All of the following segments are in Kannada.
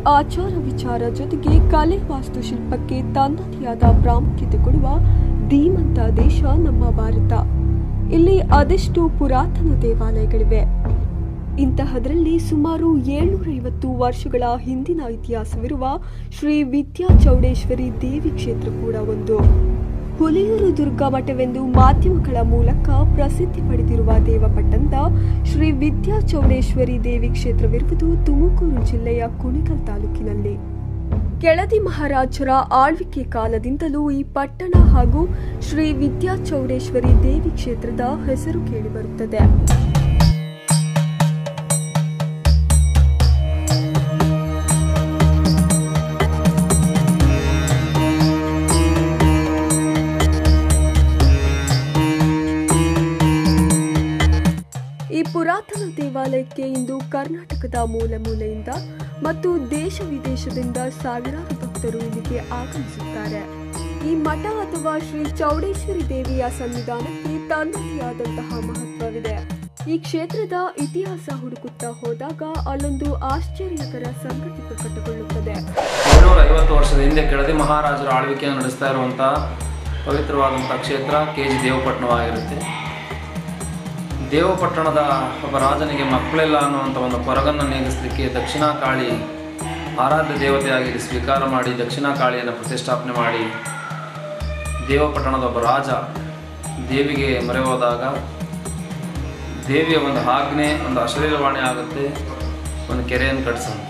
ಆಚಾರ ವಿಚಾರ ಜೊತೆಗೆ ಕಲೆ ವಾಸ್ತುಶಿಲ್ಪಕ್ಕೆ ತನ್ನದೇ ಆದ ಪ್ರಾಮುಖ್ಯತೆ ಕೊಡುವ ಧೀಮಂತ ದೇಶ ನಮ್ಮ ಭಾರತ ಇಲ್ಲಿ ಅದೆಷ್ಟು ಪುರಾತನ ದೇವಾಲಯಗಳಿವೆ ಇಂತಹದರಲ್ಲಿ ಸುಮಾರು ಏಳ್ನೂರೈವತ್ತು ವರ್ಷಗಳ ಹಿಂದಿನ ಇತಿಹಾಸವಿರುವ ಶ್ರೀ ವಿದ್ಯಾ ಚೌಡೇಶ್ವರಿ ದೇವಿ ಕ್ಷೇತ್ರ ಕೂಡ ಒಂದು ಹುಲಿಯೂರು ದುರ್ಗಾ ಮಠವೆಂದು ಮಾಧ್ಯಮಗಳ ಮೂಲಕ ಪ್ರಸಿದ್ಧಿ ಪಡೆದಿರುವ ದೇವಪಟ್ಟಣದ ಶ್ರೀ ವಿದ್ಯಾ ಚೌಡೇಶ್ವರಿ ದೇವಿ ಕ್ಷೇತ್ರವಿರುವುದು ತುಮಕೂರು ಜಿಲ್ಲೆಯ ಕುಣಿಗಲ್ ತಾಲೂಕಿನಲ್ಲಿ ಕೆಳದಿ ಮಹಾರಾಜರ ಆಳ್ವಿಕೆ ಕಾಲದಿಂದಲೂ ಈ ಪಟ್ಟಣ ಹಾಗೂ ಶ್ರೀ ವಿದ್ಯಾ ಚೌಡೇಶ್ವರಿ ದೇವಿ ಕ್ಷೇತ್ರದ ಹೆಸರು ಕೇಳಿಬರುತ್ತದೆ ಈ ಪುರಾತನ ದೇವಾಲಯಕ್ಕೆ ಇಂದು ಕರ್ನಾಟಕದ ಮೂಲೆ ಮೂಲೆಯಿಂದ ಮತ್ತು ದೇಶ ವಿದೇಶದಿಂದ ಸಾವಿರಾರು ಭಕ್ತರು ಇಲ್ಲಿಗೆ ಆಗಮಿಸುತ್ತಾರೆ ಈ ಮಠ ಅಥವಾ ಶ್ರೀ ಚೌಡೇಶ್ವರಿ ದೇವಿಯ ಸನ್ನಿಧಾನಕ್ಕೆ ತನ್ನದೇ ಆದಂತಹ ಮಹತ್ವವಿದೆ ಈ ಕ್ಷೇತ್ರದ ಇತಿಹಾಸ ಹುಡುಕುತ್ತಾ ಹೋದಾಗ ಅಲ್ಲೊಂದು ಆಶ್ಚರ್ಯಕರ ಸಂಗತಿ ಪ್ರಕಟಗೊಳ್ಳುತ್ತದೆ ಏಳ್ನೂರ ಐವತ್ತು ವರ್ಷದ ಹಿಂದೆ ಕೆಳದಿ ಮಹಾರಾಜರ ಆಳ್ವಿಕೆಯನ್ನು ನಡೆಸ್ತಾ ಇರುವಂತಹ ಪವಿತ್ರವಾದಂಥ ಕ್ಷೇತ್ರ ಕೆ ಜಿ ದೇವಪಟ್ಟಣವಾಗಿರುತ್ತೆ ದೇವಪಟ್ಟಣದ ಒಬ್ಬ ರಾಜನಿಗೆ ಮಕ್ಕಳಿಲ್ಲ ಅನ್ನುವಂಥ ಒಂದು ಕೊರಗನ್ನು ನೀಗಿಸಲಿಕ್ಕೆ ದಕ್ಷಿಣ ಕಾಳಿ ಆರಾಧ್ಯ ದೇವತೆಯಾಗಿ ಸ್ವೀಕಾರ ಮಾಡಿ ದಕ್ಷಿಣ ಕಾಳಿಯನ್ನು ಪ್ರತಿಷ್ಠಾಪನೆ ಮಾಡಿ ದೇವಪಟ್ಟಣದ ಒಬ್ಬ ರಾಜ ದೇವಿಗೆ ಮೊರೆ ಹೋದಾಗ ದೇವಿಯ ಒಂದು ಆಜ್ಞೆ ಒಂದು ಅಶರೀರವಾಣಿ ಆಗುತ್ತೆ ಒಂದು ಕೆರೆಯನ್ನು ಕಟ್ಟಿಸಂತ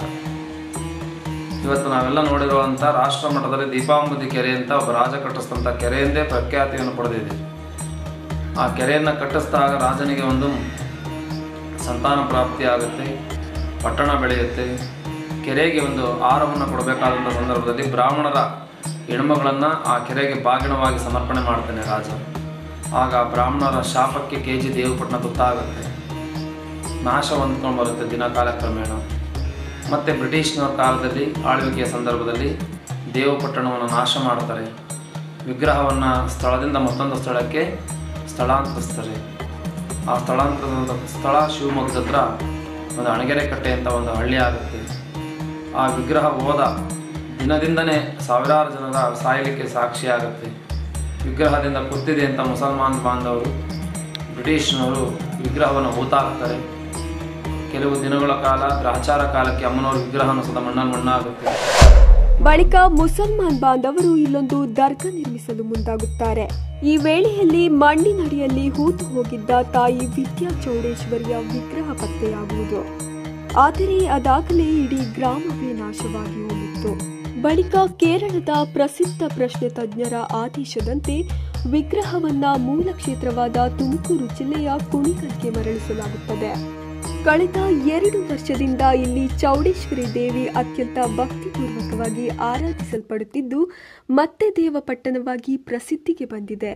ಇವತ್ತು ನಾವೆಲ್ಲ ನೋಡಿರುವಂಥ ರಾಷ್ಟ್ರ ಮಟ್ಟದಲ್ಲಿ ದೀಪಾಂಬುದಿ ಕೆರೆ ಅಂತ ಒಬ್ಬ ರಾಜ ಕಟ್ಟಿಸಿದಂಥ ಕೆರೆಯಂದೇ ಪ್ರಖ್ಯಾತಿಯನ್ನು ಪಡೆದಿದೆ ಆ ಕೆರೆಯನ್ನು ಕಟ್ಟಿಸಿದಾಗ ರಾಜನಿಗೆ ಒಂದು ಸಂತಾನ ಪ್ರಾಪ್ತಿ ಆಗುತ್ತೆ ಪಟ್ಟಣ ಬೆಳೆಯುತ್ತೆ ಕೆರೆಗೆ ಒಂದು ಆಹಾರವನ್ನು ಕೊಡಬೇಕಾದಂಥ ಸಂದರ್ಭದಲ್ಲಿ ಬ್ರಾಹ್ಮಣರ ಹೆಣ್ಮಗಳನ್ನು ಆ ಕೆರೆಗೆ ಬಾಗಿಣವಾಗಿ ಸಮರ್ಪಣೆ ಮಾಡ್ತಾನೆ ರಾಜ ಆಗ ಆ ಬ್ರಾಹ್ಮಣರ ಶಾಪಕ್ಕೆ ಕೆ ಜಿ ದೇವಪಟ್ಟಣ ತುತ್ತಾಗುತ್ತೆ ನಾಶ ಹೊಂದ್ಕೊಂಡು ಬರುತ್ತೆ ದಿನ ಕಾಲಕ್ರಮೇಣ ಮತ್ತು ಬ್ರಿಟಿಷ್ನವ್ರ ಕಾಲದಲ್ಲಿ ಆಳ್ವಿಕೆಯ ಸಂದರ್ಭದಲ್ಲಿ ದೇವಪಟ್ಟಣವನ್ನು ನಾಶ ಮಾಡ್ತಾರೆ ವಿಗ್ರಹವನ್ನು ಸ್ಥಳದಿಂದ ಮತ್ತೊಂದು ಸ್ಥಳಕ್ಕೆ ಸ್ಥಳಾಂತರಿಸ್ತಾರೆ ಆ ಸ್ಥಳಾಂತರದ ಸ್ಥಳ ಶಿವಮೊಗ್ಗದ ಹತ್ರ ಒಂದು ಅಣಗೆರೆ ಕಟ್ಟೆ ಅಂತ ಒಂದು ಹಳ್ಳಿ ಆಗುತ್ತೆ ಆ ವಿಗ್ರಹ ಹೋದ ದಿನದಿಂದನೇ ಸಾವಿರಾರು ಜನರ ಸಾಯಲಿಕ್ಕೆ ಸಾಕ್ಷಿಯಾಗುತ್ತೆ ವಿಗ್ರಹದಿಂದ ಕುತ್ತಿದೆ ಅಂತ ಮುಸಲ್ಮಾನ್ ಬಾಂಧವರು ಬ್ರಿಟಿಷ್ನವರು ವಿಗ್ರಹವನ್ನು ಹೂತಾಕ್ತಾರೆ ಕೆಲವು ದಿನಗಳ ಕಾಲ ಗ್ರಹಚಾರ ಕಾಲಕ್ಕೆ ಅಮ್ಮನವ್ರ ವಿಗ್ರಹವನ್ನು ಸದಾ ಮಣ್ಣಲ್ಲಿ ಮಣ್ಣಾಗುತ್ತೆ ಬಳಿಕ ಮುಸಲ್ಮಾನ್ ಬಾಂಧವರು ಇಲ್ಲೊಂದು ದರ್ಗಾ ನಿರ್ಮಿಸಲು ಮುಂದಾಗುತ್ತಾರೆ ಈ ವೇಳೆಯಲ್ಲಿ ಮಣ್ಣಿನಡಿಯಲ್ಲಿ ಹೂತು ಹೋಗಿದ್ದ ತಾಯಿ ವಿದ್ಯಾ ಚೌಡೇಶ್ವರಿಯ ವಿಗ್ರಹ ಪತ್ತೆಯಾಗುವುದು ಆದರೆ ಅದಾಗಲೇ ಇಡೀ ಗ್ರಾಮವೇ ನಾಶವಾಗಿ ಹೋಗಿತ್ತು ಬಳಿಕ ಕೇರಳದ ಪ್ರಸಿದ್ಧ ಪ್ರಶ್ನೆ ತಜ್ಞರ ಆದೇಶದಂತೆ ವಿಗ್ರಹವನ್ನ ಮೂಲ ಕ್ಷೇತ್ರವಾದ ತುಮಕೂರು ಜಿಲ್ಲೆಯ ಕುಣಿಗಲ್ಗೆ ಮರಳಿಸಲಾಗುತ್ತದೆ ಕಳೆದ ಎರಡು ವರ್ಷದಿಂದ ಇಲ್ಲಿ ಚೌಡೇಶ್ವರಿ ದೇವಿ ಅತ್ಯಂತ ಭಕ್ತಿಪೂರ್ವಕವಾಗಿ ಆರಾಧಿಸಲ್ಪಡುತ್ತಿದ್ದು ಮತ್ತೆ ದೇವಪಟ್ಟಣವಾಗಿ ಪ್ರಸಿದ್ಧಿಗೆ ಬಂದಿದೆ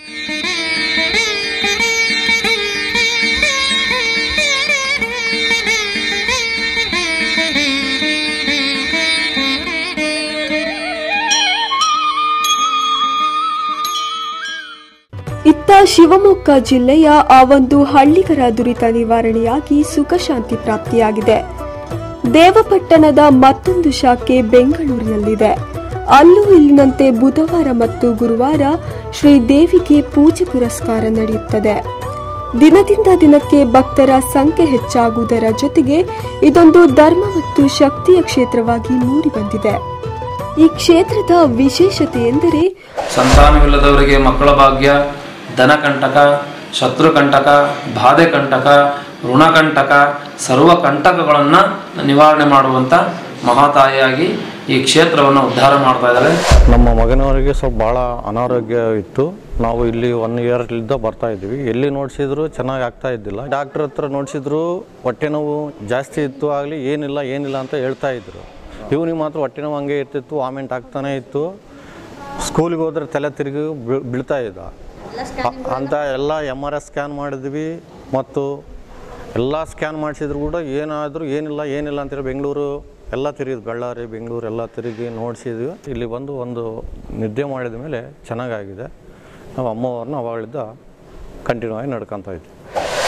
ಇತ್ತ ಶಿವಮೊಗ್ಗ ಜಿಲ್ಲೆಯ ಆ ಒಂದು ಹಳ್ಳಿಗರ ದುರಿತ ನಿವಾರಣೆಯಾಗಿ ಸುಖ ಶಾಂತಿ ಪ್ರಾಪ್ತಿಯಾಗಿದೆ ದೇವಪಟ್ಟಣದ ಮತ್ತೊಂದು ಶಾಖೆ ಬೆಂಗಳೂರಿನಲ್ಲಿದೆ ಅಲ್ಲೂ ಇಲ್ಲಿನಂತೆ ಬುಧವಾರ ಮತ್ತು ಗುರುವಾರ ಶ್ರೀ ದೇವಿಗೆ ಪೂಜೆ ಪುರಸ್ಕಾರ ನಡೆಯುತ್ತದೆ ದಿನದಿಂದ ದಿನಕ್ಕೆ ಭಕ್ತರ ಸಂಖ್ಯೆ ಹೆಚ್ಚಾಗುವುದರ ಜೊತೆಗೆ ಇದೊಂದು ಧರ್ಮ ಮತ್ತು ಶಕ್ತಿಯ ಕ್ಷೇತ್ರವಾಗಿ ಮೂಡಿಬಂದಿದೆ ಈ ಕ್ಷೇತ್ರದ ವಿಶೇಷತೆ ಎಂದರೆ ಸಂತಾನವಿಲ್ಲದವರಿಗೆ ಮಕ್ಕಳ ಭಾಗ್ಯ ಧನಕಂಟಕ ಶತ್ರುಕಂಟಕ ಬಾಧೆ ಕಂಟಕ ಋಣಕಂಟಕ ಸರ್ವ ಕಂಟಕಗಳನ್ನು ನಿವಾರಣೆ ಮಾಡುವಂಥ ಮಹಾತಾಯಿಯಾಗಿ ಈ ಕ್ಷೇತ್ರವನ್ನು ಉದ್ಧಾರ ಮಾಡ್ತಾ ಇದ್ದಾರೆ ನಮ್ಮ ಮಗನವರಿಗೆ ಸ್ವಲ್ಪ ಭಾಳ ಅನಾರೋಗ್ಯ ಇತ್ತು ನಾವು ಇಲ್ಲಿ ಒನ್ ಇಯರ್ಲಿದ್ದ ಬರ್ತಾ ಇದ್ದೀವಿ ಎಲ್ಲಿ ನೋಡಿಸಿದ್ರು ಚೆನ್ನಾಗಿ ಆಗ್ತಾ ಇದ್ದಿಲ್ಲ ಡಾಕ್ಟ್ರ್ ಹತ್ರ ನೋಡಿಸಿದ್ರು ಹೊಟ್ಟೆ ನೋವು ಜಾಸ್ತಿ ಇತ್ತು ಆಗಲಿ ಏನಿಲ್ಲ ಏನಿಲ್ಲ ಅಂತ ಹೇಳ್ತಾ ಇದ್ರು ಇವನಿಗೆ ಮಾತ್ರ ಹೊಟ್ಟೆ ನೋವು ಹಂಗೆ ಇರ್ತಿತ್ತು ವಾಮೆಂಟ್ ಆಗ್ತಾನೆ ಇತ್ತು ಸ್ಕೂಲಿಗೆ ಹೋದ್ರೆ ತಲೆ ತಿರುಗಿ ಬೀಳ್- ಬೀಳ್ತಾ ಇದ್ದ ಅ- ಅಂತ ಎಲ್ಲ ಎಮ್ ಆರ್ ಎಸ್ ಸ್ಕ್ಯಾನ್ ಮಾಡಿದ್ವಿ ಮತ್ತು ಎಲ್ಲ ಸ್ಕ್ಯಾನ್ ಮಾಡಿಸಿದ್ರು ಕೂಡ ಏನಾದರೂ ಏನಿಲ್ಲ ಏನಿಲ್ಲ ಅಂತೇಳಿ ಬೆಂಗಳೂರು ಎಲ್ಲ ತಿರುಗಿದ್ವಿ ಬಳ್ಳಾರಿ ಬೆಂಗಳೂರು ಎಲ್ಲ ತಿರುಗಿ ನೋಡಿಸಿದ್ವಿ ಇಲ್ಲಿ ಬಂದು ಒಂದು ನಿದ್ದೆ ಮಾಡಿದ ಮೇಲೆ ಚೆನ್ನಾಗಾಗಿದೆ ನಾವು ಅಮ್ಮವ್ರನ್ನ ಅವಾಗಲಿದ್ದ ಕಂಟಿನ್ಯೂ ಆಗಿ ನಡ್ಕೊತಾ ಇದ್ವಿ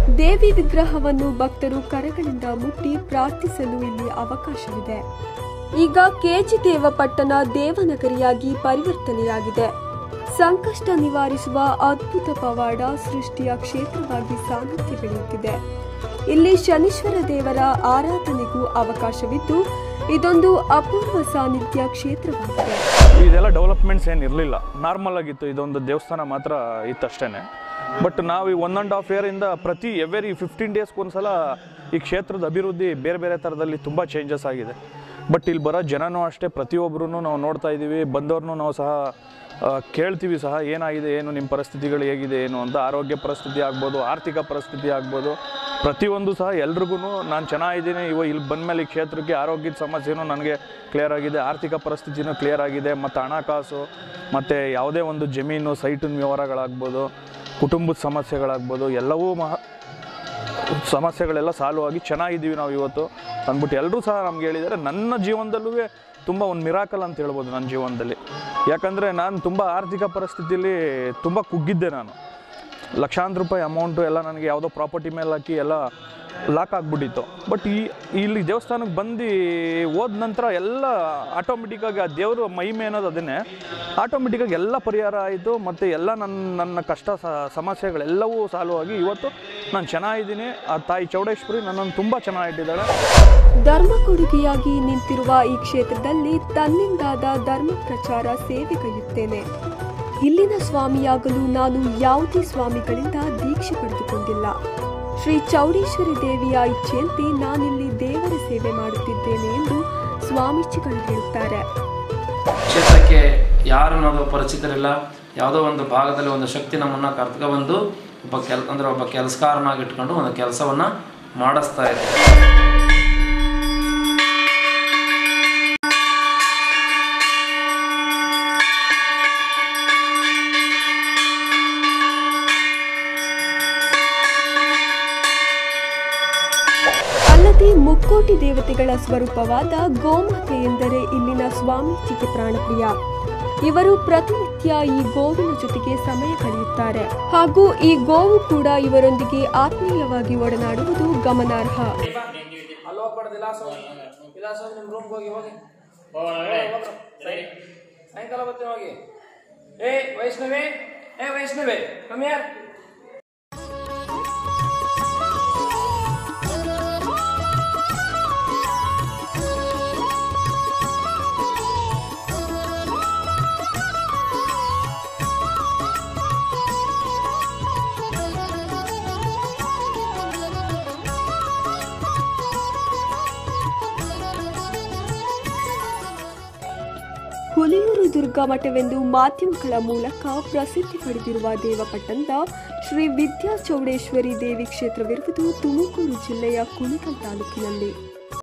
ದೇವಿ ವಿಗ್ರಹವನ್ನು ಭಕ್ತರು ಕರಗಳಿಂದ ಮುಟ್ಟಿ ಪ್ರಾರ್ಥಿಸಲು ಇಲ್ಲಿ ಅವಕಾಶವಿದೆ ಈಗ ಕೆಜಿ ದೇವಪಟ್ಟಣ ದೇವನಗರಿಯಾಗಿ ಪರಿವರ್ತನೆಯಾಗಿದೆ ಸಂಕಷ್ಟ ನಿವಾರಿಸುವ ಅದ್ಭುತ ಪವಾಡ ಸೃಷ್ಟಿಯ ಕ್ಷೇತ್ರವಾಗಿ ಸಾನ್ನಿಧ್ಯ ಬೆಳೆಯುತ್ತಿದೆ ಇಲ್ಲಿ ಶನೀಶ್ವರ ದೇವರ ಆರಾಧನೆಗೂ ಅವಕಾಶವಿದ್ದು ಇದೊಂದು ಅಪೂರ್ವ ಸಾನ್ನಿಧ್ಯ ಕ್ಷೇತ್ರವಾಗಿದೆ ಇದೆಲ್ಲ ಡೆವಲಪ್ಮೆಂಟ್ಸ್ ಏನು ಇರಲಿಲ್ಲ ನಾರ್ಮಲ್ ಆಗಿತ್ತು ಇದೊಂದು ದೇವಸ್ಥಾನ ಮಾತ್ರ ಇತ್ತಷ್ಟೇ ಬಟ್ ನಾವು ಈ ಒನ್ ಆ್ಯಂಡ್ ಹಾಫ್ ಇಯರಿಂದ ಪ್ರತಿ ಎವ್ರಿ ಫಿಫ್ಟೀನ್ ಡೇಸ್ಗೆ ಒಂದ್ಸಲ ಈ ಕ್ಷೇತ್ರದ ಅಭಿವೃದ್ಧಿ ಬೇರೆ ಬೇರೆ ಥರದಲ್ಲಿ ತುಂಬ ಚೇಂಜಸ್ ಆಗಿದೆ ಬಟ್ ಇಲ್ಲಿ ಬರೋ ಜನನೂ ಅಷ್ಟೇ ಪ್ರತಿಯೊಬ್ಬರೂ ನಾವು ನೋಡ್ತಾ ಇದ್ದೀವಿ ಬಂದವ್ರನ್ನೂ ನಾವು ಸಹ ಆ, ಕೇಳ್ತೀವಿ ಸಹ ಏನಾಗಿದೆ ಏನು ನಿಮ್ಮ ಪರಿಸ್ಥಿತಿಗಳು ಹೇಗಿದೆ ಏನು ಅಂತ ಆರೋಗ್ಯ ಪರಿಸ್ಥಿತಿ ಆಗ್ಬೋದು ಆರ್ಥಿಕ ಪರಿಸ್ಥಿತಿ ಆಗ್ಬೋದು ಪ್ರತಿಯೊಂದು ಸಹ ಎಲ್ರಿಗೂ ನಾನು ಚೆನ್ನಾಗಿದ್ದೀನಿ ಇವ ಇಲ್ಲಿ ಬಂದಮೇಲೆ ಈ ಕ್ಷೇತ್ರಕ್ಕೆ ಆರೋಗ್ಯದ ಸಮಸ್ಯೆನೂ ನನಗೆ ಕ್ಲಿಯರ್ ಆಗಿದೆ ಆರ್ಥಿಕ ಪರಿಸ್ಥಿತಿನೂ ಕ್ಲಿಯರ್ ಆಗಿದೆ ಮತ್ತು ಹಣಕಾಸು ಮತ್ತು ಯಾವುದೇ ಒಂದು ಜಮೀನು ಸೈಟಿನ ವ್ಯವಹಾರಗಳಾಗ್ಬೋದು ಕುಟುಂಬದ ಸಮಸ್ಯೆಗಳಾಗ್ಬೋದು ಎಲ್ಲವೂ ಮಹ ಸಮಸ್ಯೆಗಳೆಲ್ಲ ಸಾಲ್ವ್ ಆಗಿ ಚೆನ್ನಾಗಿದ್ದೀವಿ ನಾವು ಇವತ್ತು ಅಂದ್ಬಿಟ್ಟು ಎಲ್ಲರೂ ಸಹ ನಮ್ಗೆ ಹೇಳಿದ್ದಾರೆ ನನ್ನ ಜೀವನದಲ್ಲೂ ತುಂಬ ಒಂದು ಮಿರಾಕಲ್ ಅಂತ ಹೇಳ್ಬೋದು ನನ್ನ ಜೀವನದಲ್ಲಿ ಯಾಕಂದರೆ ನಾನು ತುಂಬ ಆರ್ಥಿಕ ಪರಿಸ್ಥಿತಿಯಲ್ಲಿ ತುಂಬ ಕುಗ್ಗಿದ್ದೆ ನಾನು ಲಕ್ಷಾಂತರ ರೂಪಾಯಿ ಅಮೌಂಟು ಎಲ್ಲ ನನಗೆ ಯಾವುದೋ ಪ್ರಾಪರ್ಟಿ ಮೇಲೆ ಹಾಕಿ ಎಲ್ಲ ಲಾಕ್ ಆಗಿಬಿಟ್ಟಿತ್ತು ಬಟ್ ಈ ಇಲ್ಲಿ ದೇವಸ್ಥಾನಕ್ಕೆ ಬಂದು ಹೋದ ನಂತರ ಎಲ್ಲ ಆಟೋಮೆಟಿಕ್ಕಾಗಿ ಆ ದೇವರು ಮಹಿಮೆ ಅನ್ನೋದು ಅದನ್ನೇ ಆಟೋಮೆಟಿಕ್ಕಾಗಿ ಎಲ್ಲ ಪರಿಹಾರ ಆಯಿತು ಮತ್ತು ಎಲ್ಲ ನನ್ನ ನನ್ನ ಕಷ್ಟ ಸ- ಸಮಸ್ಯೆಗಳೆಲ್ಲವೂ ಸಾಲ್ವ್ ಆಗಿ ಇವತ್ತು ನಾನು ಚೆನ್ನಾಗಿದ್ದೀನಿ ಆ ತಾಯಿ ಚೌಡೇಶ್ವರಿ ನನ್ನನ್ನು ತುಂಬ ಚೆನ್ನಾಗಿಟ್ಟಿದ್ದಾಳೆ ಧರ್ಮ ಕೊಡುಗೆಯಾಗಿ ನಿಂತಿರುವ ಈ ಕ್ಷೇತ್ರದಲ್ಲಿ ತನ್ನಿಂದಾದ ಧರ್ಮ ಪ್ರಚಾರ ಸೇವೆಗೈಯುತ್ತೇನೆ ಇಲ್ಲಿನ ಸ್ವಾಮಿಯಾಗಲು ನಾನು ಯಾವುದೇ ಸ್ವಾಮಿಗಳಿಂದ ದೀಕ್ಷೆ ಪಡೆದುಕೊಂಡಿಲ್ಲ ಶ್ರೀ ಚೌಡೇಶ್ವರಿ ದೇವಿಯ ಇಚ್ಛೆಯಂತೆ ನಾನಿಲ್ಲಿ ದೇವರ ಸೇವೆ ಮಾಡುತ್ತಿದ್ದೇನೆ ಎಂದು ಸ್ವಾಮೀಜಿಗಳು ಹೇಳುತ್ತಾರೆ ಕ್ಷೇತ್ರಕ್ಕೆ ಯಾರು ಅನ್ನೋದು ಪರಿಚಿತರಿಲ್ಲ ಯಾವುದೋ ಒಂದು ಭಾಗದಲ್ಲಿ ಒಂದು ಶಕ್ತಿ ನಮ್ಮನ್ನು ಕರ್ತ್ಕೊಬಂದು ಒಬ್ಬ ಕೆಲ್ ಅಂದರೆ ಒಬ್ಬ ಕೆಲಸಕಾರನಾಗಿ ಇಟ್ಕೊಂಡು ಒಂದು ಕೆಲಸವನ್ನು ಮಾಡಿಸ್ತಾ ಇದೆ ಅಲ್ಲದೆ ಮುಕ್ಕೋಟಿ ದೇವತೆಗಳ ಸ್ವರೂಪವಾದ ಗೋಮಾತೆ ಎಂದರೆ ಇಲ್ಲಿನ ಸ್ವಾಮೀಜಿಗೆ ಪ್ರಾಣಪ್ರಿಯ ಇವರು ಪ್ರತಿನಿತ್ಯ ಈ ಗೋವಿನ ಜೊತೆಗೆ ಸಮಯ ಕಳೆಯುತ್ತಾರೆ ಹಾಗೂ ಈ ಗೋವು ಕೂಡ ಇವರೊಂದಿಗೆ ಆತ್ಮೀಯವಾಗಿ ಒಡನಾಡುವುದು ಗಮನಾರ್ಹ ಅಲ್ಲಿ ಹೋಗ್ಬಾರ್ದು ವಿಲಾಸ ವಿಲಾಸ ನಿಮ್ಮ ರೂಮ್ಗೆ ಹೋಗಿ ಹೋಗಿ ಸಾಯಂಕಾಲ ಬರ್ತೀನಿ ಹೋಗಿ ಏ ವೈಷ್ಣವಿ ಏ ವೈಷ್ಣವಿ ಕಮ್ಮಿಯಾರ್ ಹುಲಿಯೂರು ದುರ್ಗಾ ಮಠವೆಂದು ಮಾಧ್ಯಮಗಳ ಮೂಲಕ ಪ್ರಸಿದ್ಧಿ ಪಡೆದಿರುವ ದೇವಪಟ್ಟಣದ ಶ್ರೀ ವಿದ್ಯಾ ಚೌಡೇಶ್ವರಿ ದೇವಿ ಕ್ಷೇತ್ರವಿರುವುದು ತುಮಕೂರು ಜಿಲ್ಲೆಯ ಕುಣಿಗಲ್ ತಾಲೂಕಿನಲ್ಲಿ